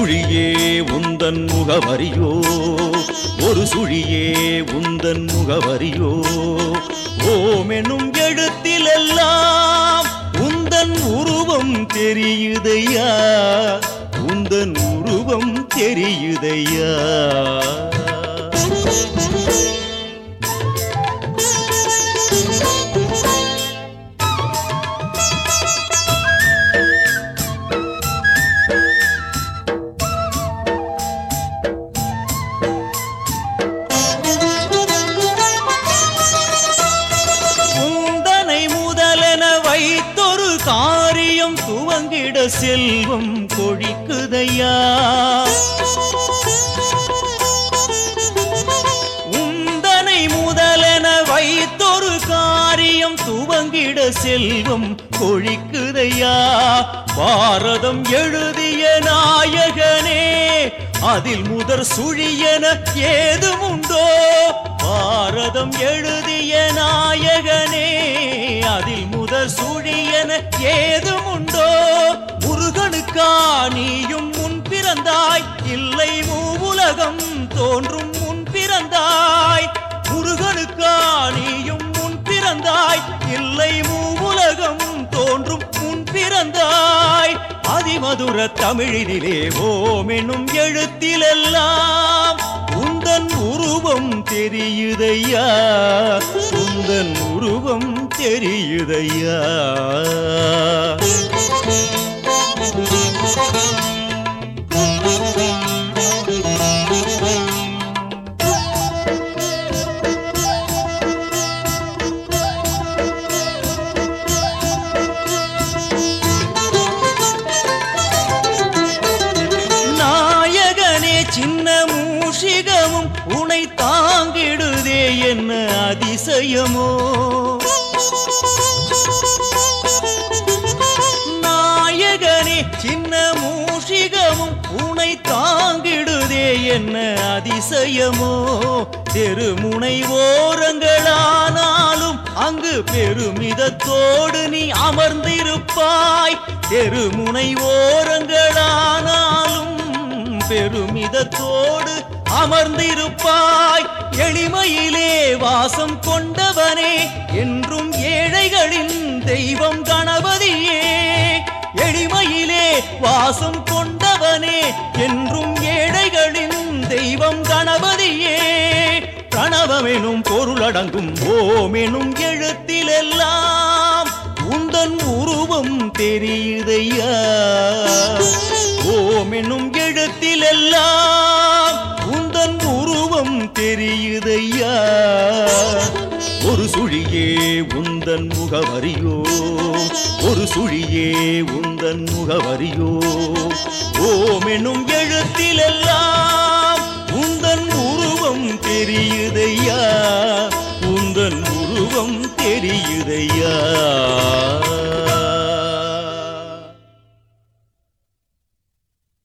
சுழியே உந்தன் முகவரியோ ஒரு சுழியே உந்தன் முகவரியோ ஓமெனும் எழுத்திலெல்லாம் உந்தன் உருவம் தெரியுதையா உந்தன் உருவம் தெரியுதையா உந்தனை முதலென வைத்தொரு காரியம் துவங்கிட செல்வம் கொழிக்குதையா உந்தனை முதலென வைத்தொரு காரியம் துவங்கிட செல்வம் கொழிக்குதையா பாரதம் எழுதிய நாயகனே அதில் முதற் சுழியன ஏதுமுண்டோ பாரதம் எழுதிய நாயகனே அதில் முதற் சுழியன ஏதுமுண்டோ முருகனுக்கா நீயும் முன் பிறந்தாய் இல்லை மூவுலகம் தோன்றும் முன் பிறந்தாய் முருகனுக்கா நீயும் முன் பிறந்தாய் இல்லை மூவுலகம் தோன்றும் முன் பிறந்தாய் அதிமதுர தமிழினிலே ஓம் என்னும் எழுத்திலெல்லாம் உந்தன் உருவம் தெரியுதையா உந்தன் உருவம் தெரியுதையா நாயகனே சின்ன மூஷிகமும் உனை தாங்கிடுதே என்ன அதிசயமோ நாயகனே சின்ன மூஷிகமும் உனை தாங்கிடுதே என்ன அதிசயமோ தெருமுனை ஓரங்களானாலும் அங்கு பெருமிதத்தோடு நீ அமர்ந்திருப்பாய் தெருமுனை ஓரங்களானாலும் பெருமிதத்தோடு அமர்ந்திருப்பாய் எளிமையிலே வாசம் கொண்டவனே என்றும் ஏழைகளின் தெய்வம் கணபதியே எளிமையிலே வாசம் கொண்டவனே என்றும் ஏழைகளின் தெய்வம் கணபதியே பிரணவமெனும் பொருளடங்கும் ஓமெனும் எழுத்திலெல்லாம் உந்தன் உருவம் தெரியுதையா ஓமெனும் எழுத்திலெல்லாம் உந்தன் உருவம் தெரியுதையா ஒரு சுழியே உந்தன் முகவரியோ ஒரு சுழியே உந்தன் முகவரியோ ஓமெனும் எழுத்திலெல்லாம் உந்தன் உருவம் தெரியுதையா உந்தன் உருவம் தெரியுதையா